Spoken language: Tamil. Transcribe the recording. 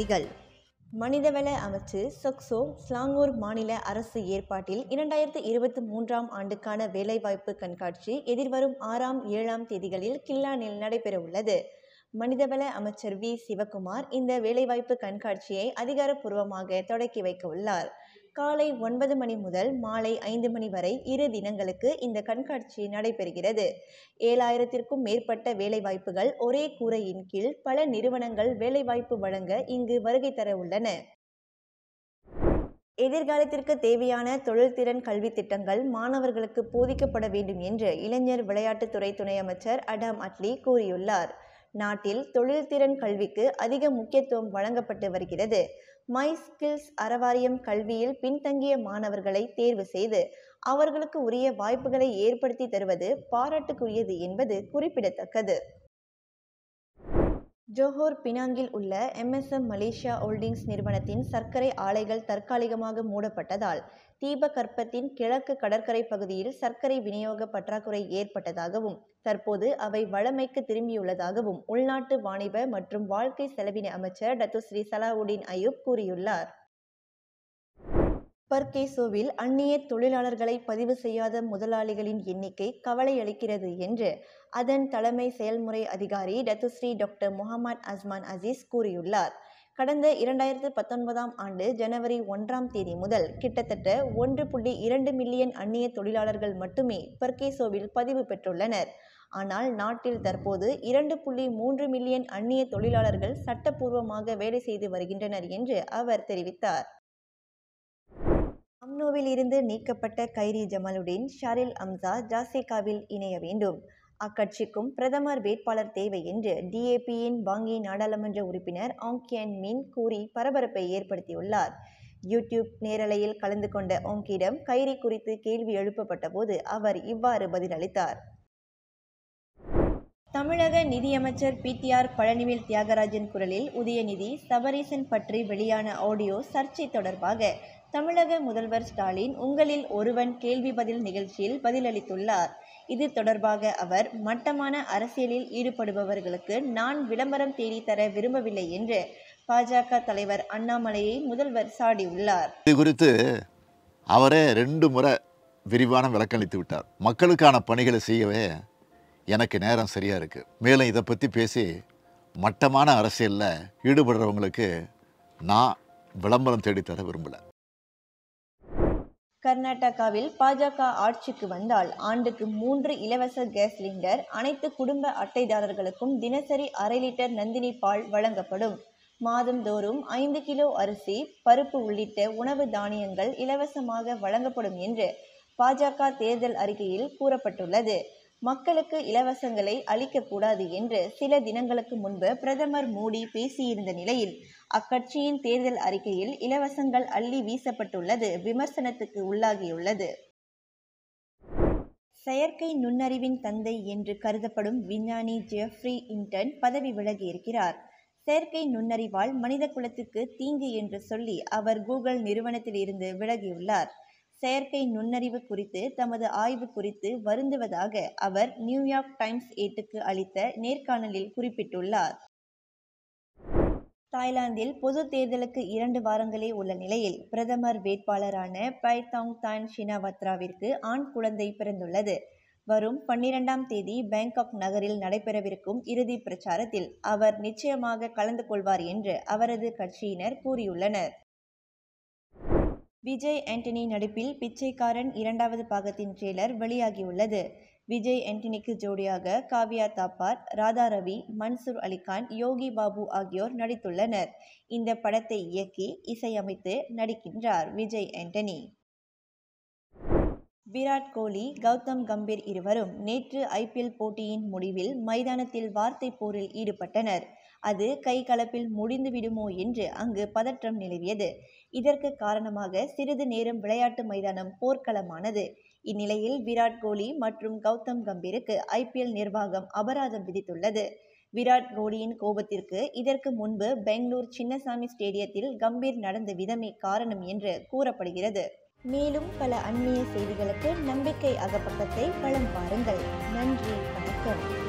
செய்திகள் மனிதவள அமைச்சு சொக்சோ ஸ்லாங்கூர் மாநில அரசு ஏற்பாட்டில் இரண்டாயிரத்து இருபத்தி மூன்றாம் ஆண்டுக்கான வேலைவாய்ப்பு கண்காட்சி எதிர்வரும் ஆறாம் ஏழாம் தேதிகளில் கில்லானில் நடைபெறவுள்ளது மனிதவள அமைச்சர் வி சிவகுமார் இந்த வேலைவாய்ப்பு கண்காட்சியை அதிகாரப்பூர்வமாக தொடக்கி வைக்க உள்ளார் காலை ஒன்பது மணி முதல் மாலை ஐந்து மணி வரை இரு தினங்களுக்கு இந்த கண்காட்சி நடைபெறுகிறது ஏழாயிரத்திற்கும் மேற்பட்ட வேலைவாய்ப்புகள் ஒரே கூரையின் கீழ் பல நிறுவனங்கள் வேலைவாய்ப்பு வழங்க இங்கு வருகை தர உள்ளன எதிர்காலத்திற்கு தேவையான தொழில்திறன் கல்வி திட்டங்கள் மாணவர்களுக்கு போதிக்கப்பட வேண்டும் என்று இளைஞர் விளையாட்டுத்துறை துணை அமைச்சர் அடாம் அட்லி கூறியுள்ளார் நாட்டில் தொழில்திறன் கல்விக்கு அதிக முக்கியத்துவம் வழங்கப்பட்டு வருகிறது மை ஸ்கில்ஸ் அறவாரியம் கல்வியில் பின்தங்கிய மாணவர்களை தேர்வு செய்து அவர்களுக்கு உரிய வாய்ப்புகளை ஏற்படுத்தி தருவது பாராட்டுக்குரியது என்பது குறிப்பிடத்தக்கது ஜோஹோர் பினாங்கில் உள்ள எம்எஸ்எம் மலேசியா ஹோல்டிங்ஸ் நிறுவனத்தின் சர்க்கரை ஆலைகள் தற்காலிகமாக மூடப்பட்டதால் தீபகற்பத்தின் கிழக்கு கடற்கரை பகுதியில் சர்க்கரை விநியோக பற்றாக்குறை ஏற்பட்டதாகவும் தற்போது அவை வழமைக்கு திரும்பியுள்ளதாகவும் உள்நாட்டு வாணிப மற்றும் வாழ்க்கை செலவின அமைச்சர் டத்துஸ்ரீ சலாவுடீன் அயூப் கூறியுள்ளார் பர்கேசோவில் அந்நிய தொழிலாளர்களை பதிவு செய்யாத முதலாளிகளின் எண்ணிக்கை கவலையளிக்கிறது என்று அதன் தலைமை செயல்முறை அதிகாரி Datuk Seri doctor Mohamed Azman Aziz கூறியுள்ளார் கடந்த இரண்டாயிரத்து பத்தொன்பதாம் ஆண்டு ஜனவரி ஒன்றாம் தேதி முதல் கிட்டத்தட்ட ஒன்று புள்ளி இரண்டு மில்லியன் அந்நிய தொழிலாளர்கள் மட்டுமே பர்கேசோவில் பதிவு பெற்றுள்ளனர் ஆனால் நாட்டில் தற்போது இரண்டு புள்ளி மூன்று மில்லியன் அந்நிய தொழிலாளர்கள் சட்டப்பூர்வமாக வேலை செய்து வருகின்றனர் என்று அவர் தெரிவித்தார் அம்னோவில் இருந்து நீக்கப்பட்ட கைரி ஜமாலுடீன் ஷாரில் அம்சா ஜாசிகாவில் இணைய வேண்டும் அக்கட்சிக்கும் பிரதமர் வேட்பாளர் தேவை என்று டிஏபியின் பாங்கி நாடாளுமன்ற உறுப்பினர் ஆங்கியன் மின் கூறி பரபரப்பை ஏற்படுத்தியுள்ளார் யூடியூப் நேரலையில் கலந்து கொண்ட ஓங்கிடம் கைரி குறித்து கேள்வி எழுப்பப்பட்ட போது அவர் இவ்வாறு பதிலளித்தார் தமிழக நிதியமைச்சர் பிடிஆர் பழனிவேல் தியாகராஜன் குரலில் உதயநிதி சபரீசன் பற்றி வெளியான ஆடியோ சர்ச்சை தொடர்பாக தமிழக முதல்வர் ஸ்டாலின் உங்களில் ஒருவன் கேள்வி பதில் நிகழ்ச்சியில் பதிலளித்துள்ளார் இது தொடர்பாக அவர் மட்டமான அரசியலில் ஈடுபடுபவர்களுக்கு நான் விளம்பரம் தேடித்தர விரும்பவில்லை என்று பாஜக தலைவர் அண்ணாமலையை முதல்வர் சாடியுள்ளார் இது குறித்து அவரே ரெண்டு முறை விரிவான விளக்களித்து விட்டார் மக்களுக்கான பணிகளை செய்யவே எனக்கு நேரம் சரியா இருக்கு மேலும் இதை பற்றி பேசி மட்டமான அரசியலில் ஈடுபடுறவங்களுக்கு நான் விளம்பரம் தேடித்தர விரும்பல கர்நாடகாவில் பாஜக ஆட்சிக்கு வந்தால் ஆண்டுக்கு மூன்று இலவச கேஸ் சிலிண்டர் அனைத்து குடும்ப அட்டைதாரர்களுக்கும் தினசரி அரை லிட்டர் நந்தினி பால் வழங்கப்படும் மாதந்தோறும் ஐந்து கிலோ அரிசி பருப்பு உள்ளிட்ட உணவு தானியங்கள் இலவசமாக வழங்கப்படும் என்று பாஜக தேர்தல் அறிக்கையில் கூறப்பட்டுள்ளது மக்களுக்கு இலவசங்களை அளிக்கக்கூடாது என்று சில தினங்களுக்கு முன்பு பிரதமர் மோடி பேசியிருந்த நிலையில் அக்கட்சியின் தேர்தல் அறிக்கையில் இலவசங்கள் அள்ளி வீசப்பட்டுள்ளது விமர்சனத்துக்கு உள்ளாகியுள்ளது செயற்கை நுண்ணறிவின் தந்தை என்று கருதப்படும் விஞ்ஞானி ஜெஃப்ரி இன்டன் பதவி விலகியிருக்கிறார் செயற்கை நுண்ணறிவால் மனித குலத்துக்கு தீங்கு என்று சொல்லி அவர் கூகுள் நிறுவனத்தில் இருந்து விலகியுள்ளார் செயற்கை நுண்ணறிவு குறித்து தமது ஆய்வு குறித்து வருந்துவதாக அவர் நியூயார்க் டைம்ஸ் ஏட்டுக்கு அளித்த நேர்காணலில் குறிப்பிட்டுள்ளார் தாய்லாந்தில் பொது தேர்தலுக்கு இரண்டு வாரங்களே உள்ள நிலையில் பிரதமர் வேட்பாளரான பைதாங் தான் ஷினாவத்ராவிற்கு ஆண் குழந்தை பிறந்துள்ளது வரும் பன்னிரெண்டாம் தேதி பேங்காக் நகரில் நடைபெறவிருக்கும் இறுதி பிரச்சாரத்தில் அவர் நிச்சயமாக கலந்து கொள்வார் என்று அவரது கட்சியினர் கூறியுள்ளனர் விஜய் ஆண்டனி நடிப்பில் பிச்சைக்காரன் இரண்டாவது பாகத்தின் ட்ரெய்லர் வெளியாகியுள்ளது விஜய் ஆண்டனிக்கு ஜோடியாக காவ்யா தாப்பார் ராதா ரவி மன்சூர் அலிகான் யோகி பாபு ஆகியோர் நடித்துள்ளனர் இந்த படத்தை இயக்கி இசையமைத்து நடிக்கின்றார் விஜய் ஆண்டனி விராட் கோலி கௌதம் கம்பீர் இருவரும் நேற்று ஐபிஎல் போட்டியின் முடிவில் மைதானத்தில் வார்த்தை போரில் ஈடுபட்டனர் அது கை கலப்பில் முடிந்து விடுமோ என்று அங்கு பதற்றம் நிலவியது இதற்கு காரணமாக சிறிது நேரம் விளையாட்டு மைதானம் போர்க்களமானது இந்நிலையில் விராட் கோலி மற்றும் கௌதம் கம்பீருக்கு ஐபிஎல் நிர்வாகம் அபராதம் விதித்துள்ளது விராட் கோலியின் கோபத்திற்கு இதற்கு முன்பு பெங்களூர் சின்னசாமி ஸ்டேடியத்தில் கம்பீர் நடந்த விதமே காரணம் என்று கூறப்படுகிறது மேலும் பல அண்மைய செய்திகளுக்கு நம்பிக்கை அகப்பக்கத்தை வளம் பாருங்கள் நன்றி வணக்கம்